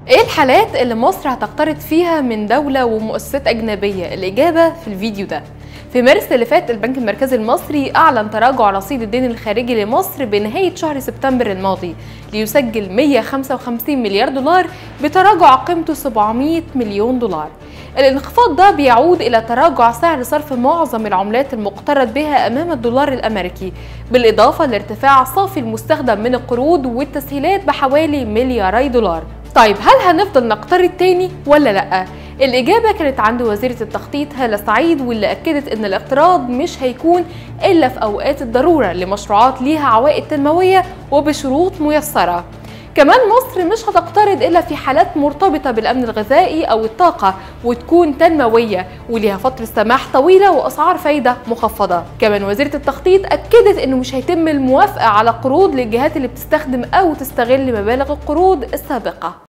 ايه الحالات اللي مصر هتقترض فيها من دولة ومؤسسات أجنبية؟ الإجابة في الفيديو ده في مارس اللي فات البنك المركزي المصري أعلن تراجع رصيد الدين الخارجي لمصر بنهاية شهر سبتمبر الماضي ليسجل 155 مليار دولار بتراجع قيمته 700 مليون دولار الانخفاض ده بيعود إلى تراجع سعر صرف معظم العملات المقترض بها أمام الدولار الأمريكي بالإضافة لارتفاع صافي المستخدم من القروض والتسهيلات بحوالي ملياري دولار طيب هل هنفضل نقترض تاني ولا لأ؟ الإجابة كانت عند وزيرة التخطيط هالة سعيد واللي أكدت إن الاقتراض مش هيكون إلا في أوقات الضرورة لمشروعات ليها عوائد تنموية وبشروط ميسرة كمان مصر مش هتقترض إلا في حالات مرتبطة بالأمن الغذائي أو الطاقة وتكون تنموية وليها فترة سماح طويلة وأسعار فايدة مخفضة كمان وزيرة التخطيط أكدت إنه مش هيتم الموافقة على قروض للجهات اللي بتستخدم أو تستغل مبالغ القروض السابقة